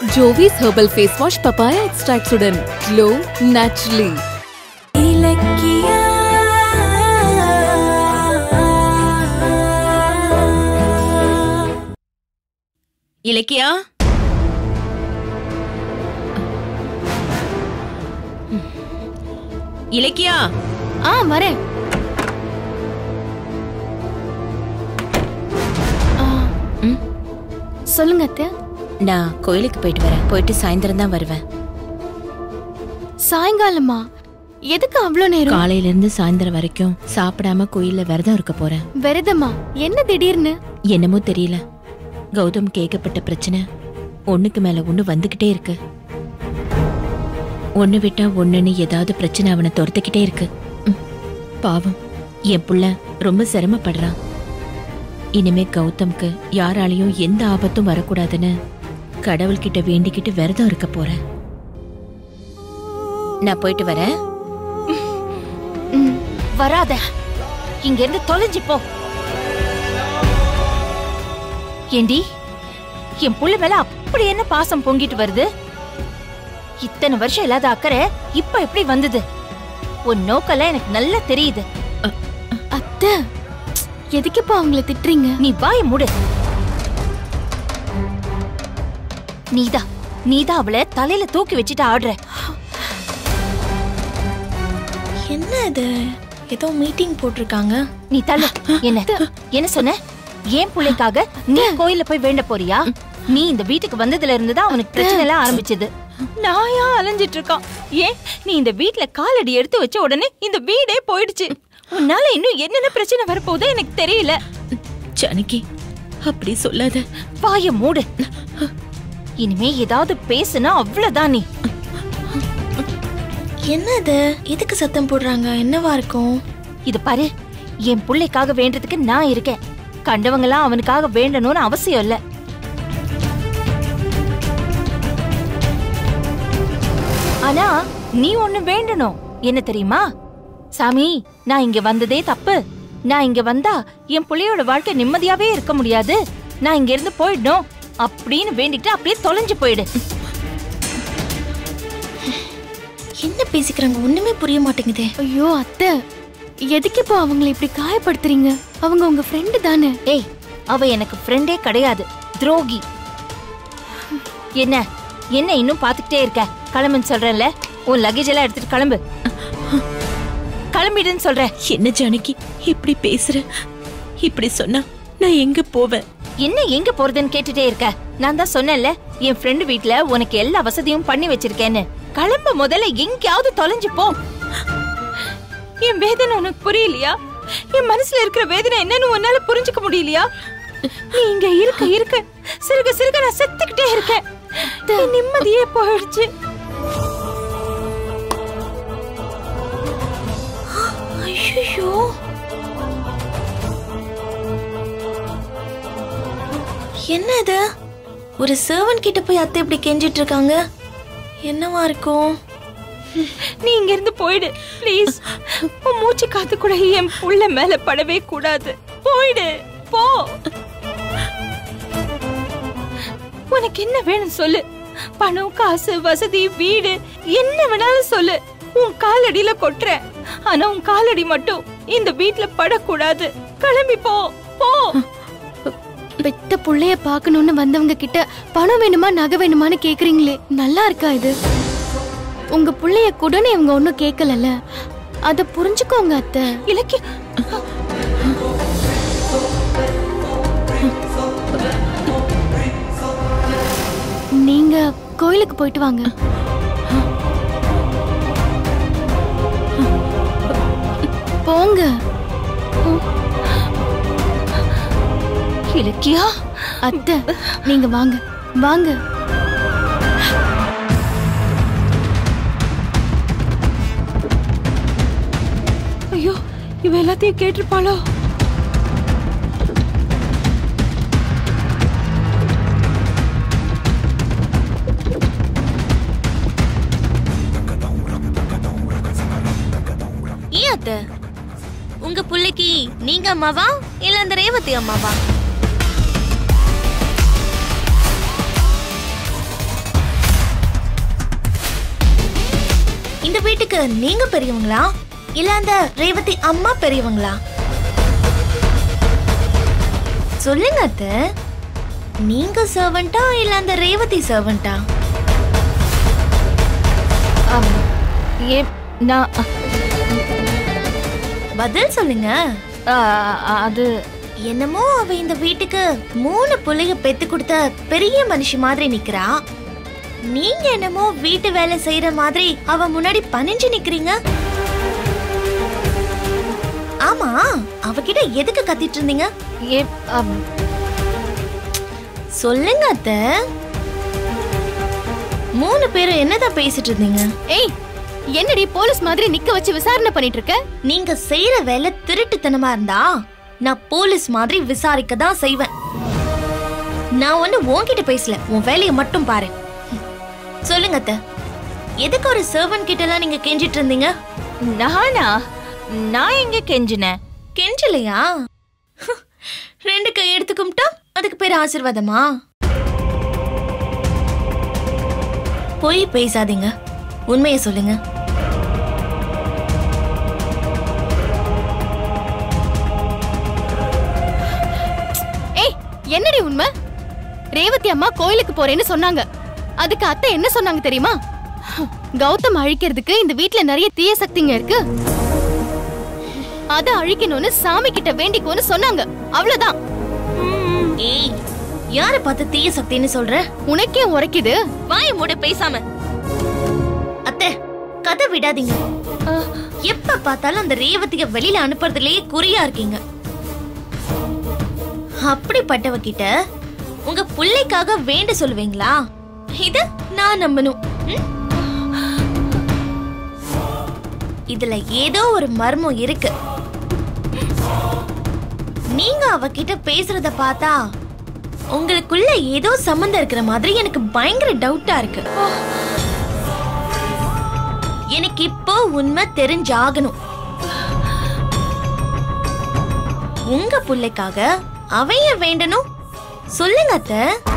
Jovees herbal face wash papaya எக்ஸ்ட்ராக்ட்ஸுடன் glow naturally Ilakkiya Ilakkiya ஆ வரேன் ஆ, ம்? சொல்லுங்க அத்தை நான் கோயிலுக்கு போயிட்டு வரேன் போயிட்டு சாயந்தரம் தான் வருவேன் சாயங்காலமா எதுக்கு அவ்வளோ நேரம் காலையில இருந்து சாயந்தரம் வரைக்கும் சாப்பிடாம கோயில்ல விரதம் இருக்க போறேன் விரதமா என்ன திடீர்னு என்னமோ தெரியல கௌதம் கேட்கப்பட்ட பிரச்சனை ஒண்ணுக்கு மேல ஒண்ணு வந்துகிட்டே இருக்கு ஒண்ணு விட்டா ஒண்ணுன்னு ஏதாவது பிரச்சனை அவனை துரத்துக்கிட்டே இருக்கு ம், பாவம் என் புள்ள ரொம்ப சிரமப்படுறான் இனிமே கௌதம்க்கு யாராலையும் எந்த ஆபத்தும் வரக்கூடாதுன்னு கடவுள்கிட்ட வேண்டிக்கிட்டு விரதம் இருக்க போறேன் நான் போயிட்டு வரேன் ம், வராத இங்க இருந்து தொலைஞ்சு போ ஏண்டி என் புள்ள மேல அப்படி என்ன பாசம் பொங்கிட்டு வருது இத்தனை வருஷம் இல்லாத அக்கறை இப்ப எப்படி வந்தது உன் நோக்கெல்லாம் எனக்கு நல்லா தெரியுது அத்தை எதுக்குப்பா அவங்கள திட்டுறீங்க நீ வாய மூடு நீதா நீதா அவளை தலையில தூக்கி வச்சுட்டு ஆடுற என்ன இது ஏதோ மீட்டிங் போட்டிருக்காங்க நீ தள்ளு என்ன என்ன சொன்ன ஏன் பிள்ளைக்காக நீ கோயில்ல போய் வேண்ட போறியா நீ இந்த வீட்டுக்கு வந்ததுல இருந்து தான் அவனுக்கு பிரச்சனை எல்லாம் ஆரம்பிச்சது நாயா அலைஞ்சிட்டு இருக்கான் ஏன் நீ இந்த வீட்ல காலடி எடுத்து வச்ச உடனே இந்த வீடே போயிடுச்சு உன்னால இன்னும் என்னென்ன பிரச்சனை வரப்போகுதோ எனக்கு தெரியல ஜானகி அப்படி சொல்லாத வாய மூடு இனிமே ஏதாவது பேசுனா அவ்வளவுதான் நீ என்ன இது எதுக்கு சத்தம் போடுறாங்க என்னவா இருக்கும் இது பாரு என் பிள்ளைக்காக வேண்டதுக்கு நான் இருக்கேன் கண்டவங்கலாம் அவனுக்காக வேண்டணும்னு அவசியம் இல்ல ஆனா நீ ஒண்ணு வேண்டணும் என்ன தெரியுமா சாமி நான் இங்க வந்ததே தப்பு நான் இங்க வந்தா என் புள்ளையோட வாழ்க்கை நிம்மதியாவே இருக்க முடியாது நான் இங்க இருந்து போயிடணும் அப்படின்னு வேண்டிட்டு அப்படியே தொலைஞ்சு போயிடு என்ன பேசிக்கிறாங்க ஒண்ணுமே புரிய மாட்டேங்குதே ஐயோ அத்தை எதுக்கு இப்போ அவங்கள இப்படி காயப்படுத்துறீங்க அவங்க உங்க ஃப்ரெண்டு தானே ஏய் அவ எனக்கு ஃப்ரெண்டே கிடையாது துரோகி என்ன என்ன இன்னும் பாத்துக்கிட்டே இருக்க கிளம்புன்னு சொல்றேன்ல உன் லக்கேஜ் எல்லாம் எடுத்துட்டு கிளம்பு கிளம்பிடுன்னு சொல்றேன் என்ன ஜானகி இப்படி பேசுற இப்படி சொன்னா நான் எங்க போவேன் என்ன எங்க போறதுன்னு கேட்டுட்டே இருக்க நான் தான் சொன்னேன்ல என் ஃப்ரெண்டு வீட்ல உனக்கு எல்லா வசதியும் பண்ணி வச்சிருக்கேன்னு கிளம்ப முதல்ல எங்கேயாவது தொலைஞ்சு போ என் வேதனை உனக்கு புரியலையா என் மனசுல இருக்கிற வேதனை என்னன்னு உன்னால புரிஞ்சுக்க முடியலையா நீ இங்க இருக்க இருக்க சிறுக சிறுக நான் செத்துக்கிட்டே இருக்கேன் என் நிம்மதியே போயிடுச்சு ஐயோ என்ன இது ஒரு சர்வன் கிட்ட போய் அத்தை இப்படி கெஞ்சிட்டு இருக்காங்க என்னவா இருக்கும் நீ இங்க இருந்து போயிடு ப்ளீஸ் உன் மூச்சு காத்து கூட என் புள்ள மேல படவே கூடாது போயிடு போ உனக்கு என்ன வேணும் சொல்லு பணம் காசு வசதி வீடு என்ன வேணாலும் சொல்லு உன் காலடியில கொட்டுறேன் ஆனா உன் காலடி மட்டும் இந்த வீட்ல படக்கூடாது கிளம்பி போ போ பெத்த புள்ளைய பார்க்கணும்னு வந்தவங்க கிட்ட பணம் வேணுமா நகை வேணுமான்னு கேக்குறீங்களே நல்லா இருக்கா இது உங்க புள்ளைய கூடன்னு இவங்க ஒன்னும் கேட்கலல்ல அத புரிஞ்சுக்கோங்க அத்தை இலக்கிய நீங்க கோயிலுக்கு போயிட்டு வாங்க போங்க இலக்கியா அத்தை நீங்க வாங்க வாங்க ஐயோ இவ எல்லாத்தையும் கேட்டிருப்பாளோ ஏன் அத்தை உங்க பிள்ளைக்கு நீங்க அம்மாவா இல்ல அந்த ரேவதி அம்மாவா வீட்டுக்கு நீங்க பெரியவங்களா இல்ல அந்த ரேவதி அம்மா பெரியவங்களா சொல்லுங்க அத்தை நீங்க சர்வெண்டா இல்ல அந்த ரேவதி சர்வெண்டா ஆம், ஏ நான் அ, பதில் சொல்லுங்க ஆ, அது என்னமோ அவ இந்த வீட்டுக்கு மூணு புள்ளைய பெத்து கொடுத்த பெரிய மனுஷி மாதிரி நிக்கிறா நீங்க என்னமோ வீட்டு வேலை செய்யற மாதிரி அவ முன்னாடி பணிஞ்சு நிக்கிறீங்க ஆமா அவகிட்ட எதுக்கு கத்திட்டு இருந்தீங்க ஏ ஆம், சொல்லுங்க அத்த மூணு பேரும் என்னதான் பேசிட்டு இருந்தீங்க ஏய் என்னடி போலீஸ் மாதிரி நிக்க வச்சு விசாரணை பண்ணிட்டு இருக்க நீங்க செய்யற வேலை திருட்டுத்தனமா இருந்தா நான் போலீஸ் மாதிரி விசாரிக்க தான் செய்வேன் நான் ஒண்ணு உன்கிட்ட பேசல உன் வேலையை மட்டும் பாரு சொல்லுங்க அத்த எதுக்கு ஒரு சர்வன் கிட்ட எல்லாம் நீங்க கெஞ்சிட்டு இருந்தீங்க நானா நான் எங்க கெஞ்சினேன் கெஞ்சலையா ரெண்டு கை எடுத்து கும்பிட்டா அதுக்கு பேர் ஆசீர்வாதமா பொய் பேசாதீங்க உண்மையை சொல்லுங்க ஏய் என்னடி உண்மை ரேவதி அம்மா கோயிலுக்கு போறேன்னு சொன்னாங்க அதுக்கு அத்தை என்ன சொன்னாங்க தெரியுமா கௌதம் அழிக்கிறதுக்கு இந்த வீட்ல நிறைய தீய சக்திங்க இருக்கு அத அழிக்கணும்னு சாமி கிட்ட வேண்டிக்கோன்னு சொன்னாங்க அவ்வளவுதான் ஏய் யார பார்த்து தீய சக்தின்னு சொல்ற உனக்கே உரைக்குது வாய மூட பேசாம அத்தை கதை விடாதீங்க எப்ப பார்த்தாலும் அந்த ரேவதிய வெளியில அனுப்புறதுலயே குறியா இருக்கீங்க அப்படிப்பட்டவ கிட்ட உங்க பிள்ளைக்காக வேண்ட சொல்லுவீங்களா இத நான் நம்பணும் ம்? இதுல ஏதோ ஒரு மர்மம் இருக்கு நீங்க அவகிட்ட பேசுறத பார்த்தா உங்களுக்குள்ள ஏதோ சம்மந்தம் இருக்கிற மாதிரி எனக்கு பயங்கர டவுட்டா இருக்கு எனக்கு இப்போ உண்மை தெரிஞ்சாகணும் உங்க புள்ளைக்காக அவைய வேண்டணும் சொல்லுங்க அத்த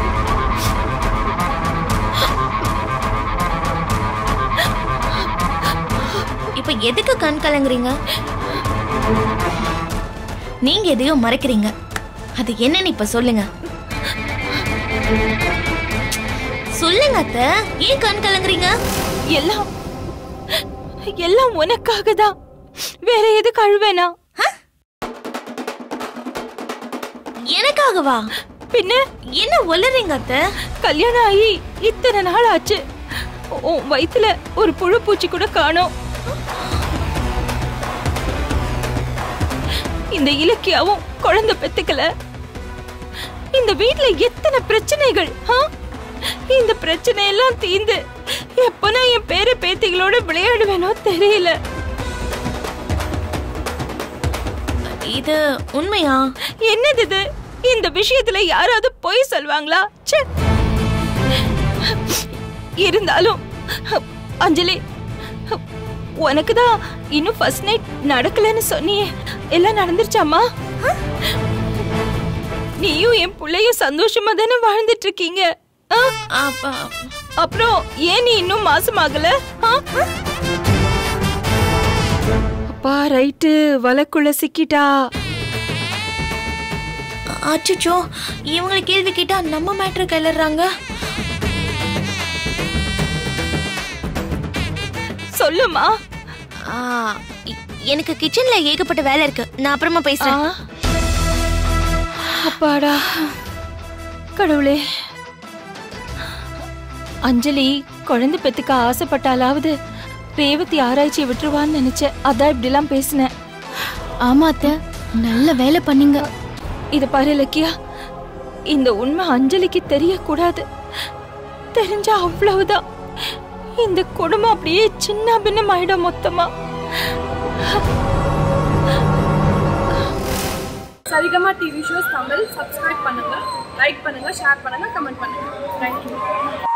இப்ப எதுக்கு கண் கலங்குறீங்க நீங்க எதையோ மறைக்கிறீங்க அது என்னன்னு இப்ப சொல்லுங்க சொல்லுங்க அத்த ஏன் கண் கலங்குறீங்க எல்லாம் எல்லாம் உனக்காக தான் வேற எதுக்கு அழுவேனா எனக்காகவா பின்ன என்ன ஒல்லறீங்க அத்த கல்யாணம் ஆகி இத்தனை நாள் ஆச்சு உன் வயித்துல ஒரு புழு பூச்சி கூட காணோம் இந்த இலக்கியாவும் குழந்தை பெத்துக்கல இந்த வீட்ல எத்தனை பிரச்சனைகள் ஆ? இந்த பிரச்சனை எல்லாம் தீந்து எப்ப நான் என் பேர பேத்திகளோட விளையாடுவேனோ தெரியல இது உண்மையா என்னது இது இந்த விஷயத்துல யாராவது பொய் சொல்வாங்களா ச்சே இருந்தாலும் அஞ்சலி உனக்கு தான் இன்னும் ஃபர்ஸ்ட் நைட் நடக்கலன்னு சொன்னியே எல்லாம் நடந்துருச்சாமா நீயும் என் புள்ளையும் சந்தோஷமா தானே வாழ்ந்துட்டு இருக்கீங்க ஆ? அப்ப அப்புறம் ஏன் நீ இன்னும் மாசமாகல ஆ? அப்பா ரைட்டு வலைக்குள்ள சிக்கிட்டா அச்சுச்சோ இவங்களை கேள்வி கேட்டா நம்ம மேட்ரு கிளறாங்க சொல்லுமா எனக்கு கிச்சன்ல ஏகப்பட்ட வேலை இருக்கு நான் அப்புறமா ஆ. பேசுறேன் அப்பாடா கடவுளே அஞ்சலி குழந்தை பெத்துக்க ஆசைப்பட்டாலாவது ரேவதி ஆராய்ச்சியை விட்டுருவான்னு நினைச்சேன் அதான் இப்படிலாம் பேசினேன் ஆமா அத்தை நல்ல வேலை பண்ணீங்க இத பாரு இலக்கியா இந்த உண்மை அஞ்சலிக்கு தெரியக்கூடாது தெரிஞ்சா அவ்வளவுதான் இந்த குடும்பம் அப்படியே சின்ன பின்னம் ஆயிடும் மொத்தமா Saregama TV shows Tamil subscribe பண்ணுங்க லைக் பண்ணுங்க ஷேர் பண்ணுங்க கமெண்ட் பண்ணுங்க தேங்க்யூ